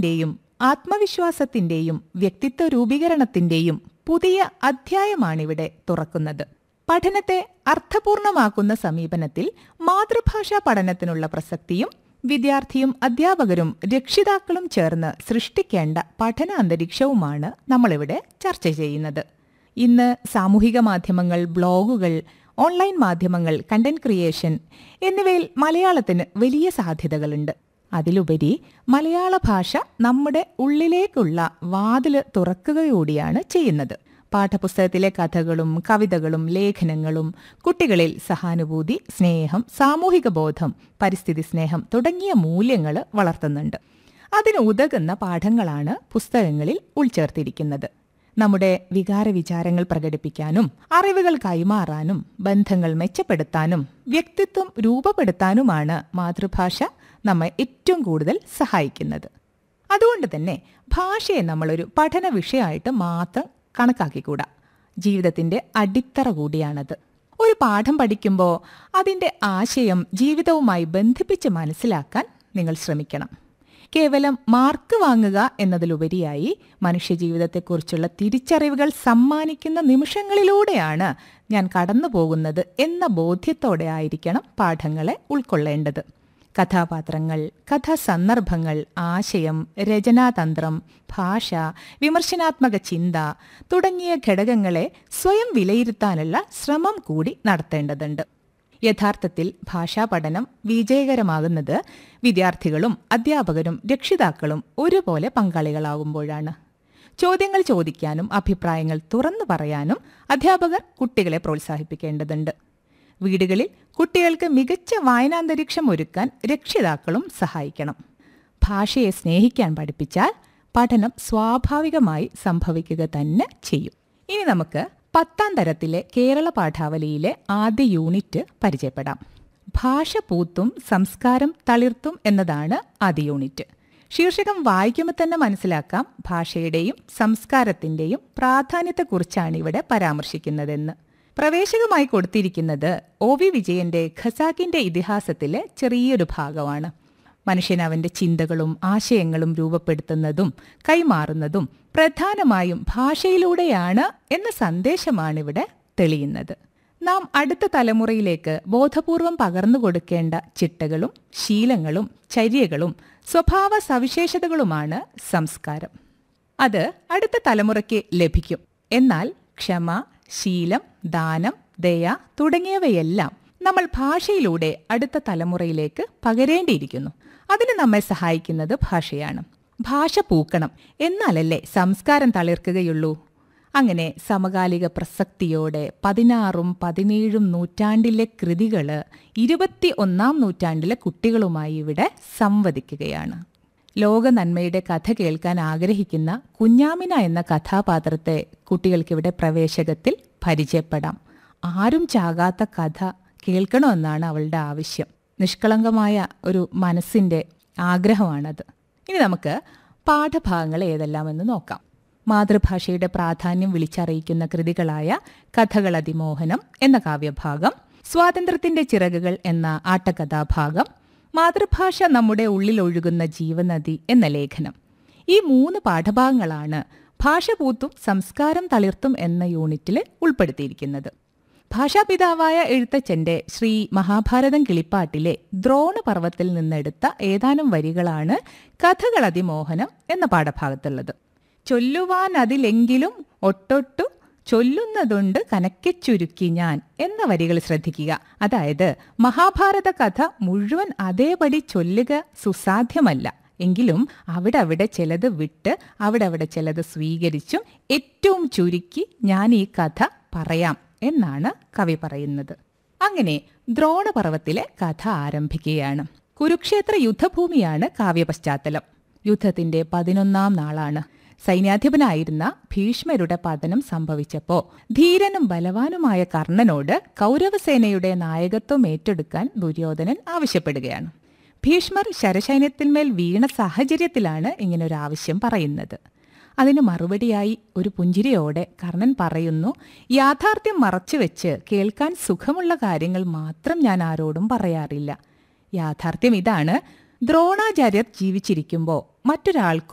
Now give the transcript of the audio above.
അറിവിന്റെയും ആത്മവിശ്വാസത്തിന്റെയും വ്യക്തിത്വ രൂപീകരണത്തിന്റെയും പുതിയ അധ്യായമാണിവിടെ തുറക്കുന്നത് പഠനത്തെ അർത്ഥപൂർണമാക്കുന്ന സമീപനത്തിൽ മാതൃഭാഷാ പഠനത്തിനുള്ള പ്രസക്തിയും വിദ്യാർത്ഥിയും അധ്യാപകരും രക്ഷിതാക്കളും ചേർന്ന് സൃഷ്ടിക്കേണ്ട പഠന അന്തരീക്ഷവുമാണ് നമ്മളിവിടെ ചർച്ച ചെയ്യുന്നത് ഇന്ന് സാമൂഹിക മാധ്യമങ്ങൾ ബ്ലോഗുകൾ ഓൺലൈൻ മാധ്യമങ്ങൾ കണ്ടന്റ് ക്രിയേഷൻ എന്നിവയിൽ മലയാളത്തിന് വലിയ സാധ്യതകളുണ്ട് അതിലുപരി മലയാള ഭാഷ നമ്മുടെ ഉള്ളിലേക്കുള്ള വാതില് തുറക്കുകകൂടിയാണ് ചെയ്യുന്നത് പാഠപുസ്തകത്തിലെ കഥകളും കവിതകളും ലേഖനങ്ങളും കുട്ടികളിൽ സഹാനുഭൂതി സ്നേഹം സാമൂഹിക ബോധം പരിസ്ഥിതി സ്നേഹം തുടങ്ങിയ മൂല്യങ്ങൾ വളർത്തുന്നുണ്ട് അതിന് ഉതകുന്ന പാഠങ്ങളാണ് പുസ്തകങ്ങളിൽ ഉൾച്ചേർത്തിരിക്കുന്നത് നമ്മുടെ വികാര വിചാരങ്ങൾ പ്രകടിപ്പിക്കാനും അറിവുകൾ കൈമാറാനും ബന്ധങ്ങൾ മെച്ചപ്പെടുത്താനും വ്യക്തിത്വം രൂപപ്പെടുത്താനുമാണ് മാതൃഭാഷ നമ്മെ ഏറ്റവും കൂടുതൽ സഹായിക്കുന്നത് അതുകൊണ്ട് തന്നെ ഭാഷയെ നമ്മളൊരു പഠന വിഷയമായിട്ട് മാത്രം കണക്കാക്കിക്കൂടാ ജീവിതത്തിന്റെ അടിത്തറ കൂടിയാണത് ഒരു പാഠം പഠിക്കുമ്പോൾ അതിന്റെ ആശയം ജീവിതവുമായി ബന്ധിപ്പിച്ച് മനസ്സിലാക്കാൻ നിങ്ങൾ ശ്രമിക്കണം കേവലം മാർക്ക് വാങ്ങുക എന്നതിലുപരിയായി മനുഷ്യജീവിതത്തെക്കുറിച്ചുള്ള തിരിച്ചറിവുകൾ സമ്മാനിക്കുന്ന നിമിഷങ്ങളിലൂടെയാണ് ഞാൻ കടന്നു പോകുന്നത് എന്ന ബോധ്യത്തോടെ ആയിരിക്കണം പാഠങ്ങളെ ഉൾക്കൊള്ളേണ്ടത് കഥാപാത്രങ്ങൾ കഥാസന്ദർഭങ്ങൾ ആശയം രചനാതന്ത്രം ഭാഷ വിമർശനാത്മക ചിന്ത തുടങ്ങിയ ഘടകങ്ങളെ സ്വയം വിലയിരുത്താനുള്ള ശ്രമം കൂടി നടത്തേണ്ടതുണ്ട് യഥാർത്ഥത്തിൽ ഭാഷാ പഠനം വിജയകരമാകുന്നത് വിദ്യാർത്ഥികളും അധ്യാപകരും രക്ഷിതാക്കളും ഒരുപോലെ പങ്കാളികളാകുമ്പോഴാണ് ചോദ്യങ്ങൾ ചോദിക്കാനും അഭിപ്രായങ്ങൾ തുറന്നു പറയാനും അധ്യാപകർ കുട്ടികളെ പ്രോത്സാഹിപ്പിക്കേണ്ടതുണ്ട് വീടുകളിൽ കുട്ടികൾക്ക് മികച്ച വായനാന്തരീക്ഷം ഒരുക്കാൻ രക്ഷിതാക്കളും സഹായിക്കണം ഭാഷയെ സ്നേഹിക്കാൻ പഠിപ്പിച്ചാൽ പഠനം സ്വാഭാവികമായി സംഭവിക്കുക തന്നെ ചെയ്യും ഇനി നമുക്ക് പത്താം തരത്തിലെ കേരള പാഠാവലിയിലെ ആദ്യ യൂണിറ്റ് പരിചയപ്പെടാം ഭാഷ പൂത്തും സംസ്കാരം തളിർത്തും എന്നതാണ് ആദ്യ യൂണിറ്റ് ശീർഷകം വായിക്കുമ്പോൾ തന്നെ മനസ്സിലാക്കാം ഭാഷയുടെയും സംസ്കാരത്തിന്റെയും പ്രാധാന്യത്തെക്കുറിച്ചാണ് ഇവിടെ പരാമർശിക്കുന്നതെന്ന് പ്രവേശകമായി കൊടുത്തിരിക്കുന്നത് ഒ വി വിജയന്റെ ഖസാക്കിന്റെ ഇതിഹാസത്തിലെ ചെറിയൊരു ഭാഗമാണ് മനുഷ്യൻ അവന്റെ ചിന്തകളും ആശയങ്ങളും രൂപപ്പെടുത്തുന്നതും കൈമാറുന്നതും പ്രധാനമായും ഭാഷയിലൂടെയാണ് എന്ന സന്ദേശമാണിവിടെ തെളിയുന്നത് നാം അടുത്ത തലമുറയിലേക്ക് ബോധപൂർവം പകർന്നു കൊടുക്കേണ്ട ചിട്ടകളും ശീലങ്ങളും ചര്യകളും സ്വഭാവ സവിശേഷതകളുമാണ് സംസ്കാരം അത് അടുത്ത തലമുറയ്ക്ക് ലഭിക്കും എന്നാൽ ക്ഷമ ശീലം ദാനം ദയ തുടങ്ങിയവയെല്ലാം നമ്മൾ ഭാഷയിലൂടെ അടുത്ത തലമുറയിലേക്ക് പകരേണ്ടിയിരിക്കുന്നു അതിന് നമ്മെ സഹായിക്കുന്നത് ഭാഷയാണ് ഭാഷ പൂക്കണം എന്നാലല്ലേ സംസ്കാരം തളിർക്കുകയുള്ളൂ അങ്ങനെ സമകാലിക പ്രസക്തിയോടെ പതിനാറും പതിനേഴും നൂറ്റാണ്ടിലെ കൃതികള് ഇരുപത്തി ഒന്നാം നൂറ്റാണ്ടിലെ കുട്ടികളുമായി ഇവിടെ സംവദിക്കുകയാണ് ലോക നന്മയുടെ കഥ കേൾക്കാൻ ആഗ്രഹിക്കുന്ന കുഞ്ഞാമിന എന്ന കഥാപാത്രത്തെ കുട്ടികൾക്കിവിടെ പ്രവേശകത്തിൽ പരിചയപ്പെടാം ആരും ചാകാത്ത കഥ കേൾക്കണമെന്നാണ് അവളുടെ ആവശ്യം നിഷ്കളങ്കമായ ഒരു മനസ്സിന്റെ ആഗ്രഹമാണത് ഇനി നമുക്ക് പാഠഭാഗങ്ങൾ ഏതെല്ലാമെന്ന് നോക്കാം മാതൃഭാഷയുടെ പ്രാധാന്യം വിളിച്ചറിയിക്കുന്ന കൃതികളായ കഥകൾ അതിമോഹനം എന്ന കാവ്യഭാഗം സ്വാതന്ത്ര്യത്തിന്റെ ചിറകുകൾ എന്ന ആട്ടകഥാഭാഗം മാതൃഭാഷ നമ്മുടെ ഉള്ളിൽ ഒഴുകുന്ന ജീവനദി എന്ന ലേഖനം ഈ മൂന്ന് പാഠഭാഗങ്ങളാണ് ഭാഷ പൂത്തും സംസ്കാരം തളിർത്തും എന്ന യൂണിറ്റിൽ ഉൾപ്പെടുത്തിയിരിക്കുന്നത് ഭാഷാപിതാവായ എഴുത്തച്ഛന്റെ ശ്രീ മഹാഭാരതം കിളിപ്പാട്ടിലെ ദ്രോണപർവത്തിൽ നിന്നെടുത്ത ഏതാനും വരികളാണ് കഥകൾ അതിമോഹനം എന്ന പാഠഭാഗത്തുള്ളത് ചൊല്ലുവാൻ അതിലെങ്കിലും ഒട്ടൊട്ടു ചൊല്ലുന്നതുണ്ട് കനക്കെ ചുരുക്കി ഞാൻ എന്ന വരികൾ ശ്രദ്ധിക്കുക അതായത് മഹാഭാരത കഥ മുഴുവൻ അതേപടി ചൊല്ലുക സുസാധ്യമല്ല എങ്കിലും അവിടെ അവിടെ ചിലത് വിട്ട് അവിടെ അവിടെ ചിലത് സ്വീകരിച്ചും ഏറ്റവും ചുരുക്കി ഞാൻ ഈ കഥ പറയാം എന്നാണ് കവി പറയുന്നത് അങ്ങനെ ദ്രോണപർവത്തിലെ കഥ ആരംഭിക്കുകയാണ് കുരുക്ഷേത്ര യുദ്ധഭൂമിയാണ് കാവ്യപശ്ചാത്തലം യുദ്ധത്തിന്റെ പതിനൊന്നാം നാളാണ് സൈന്യാധിപനായിരുന്ന ഭീഷ്മരുടെ പതനം സംഭവിച്ചപ്പോ ധീരനും ബലവാനുമായ കർണനോട് കൗരവസേനയുടെ നായകത്വം ഏറ്റെടുക്കാൻ ദുര്യോധനൻ ആവശ്യപ്പെടുകയാണ് ഭീഷ്മർ ശരസൈന്യത്തിന്മേൽ വീണ സാഹചര്യത്തിലാണ് ഇങ്ങനൊരു ആവശ്യം പറയുന്നത് അതിന് മറുപടിയായി ഒരു പുഞ്ചിരിയോടെ കർണൻ പറയുന്നു യാഥാർത്ഥ്യം മറച്ചുവെച്ച് കേൾക്കാൻ സുഖമുള്ള കാര്യങ്ങൾ മാത്രം ഞാൻ ആരോടും പറയാറില്ല യാഥാർത്ഥ്യം ഇതാണ് ദ്രോണാചാര്യർ ജീവിച്ചിരിക്കുമ്പോൾ മറ്റൊരാൾക്കും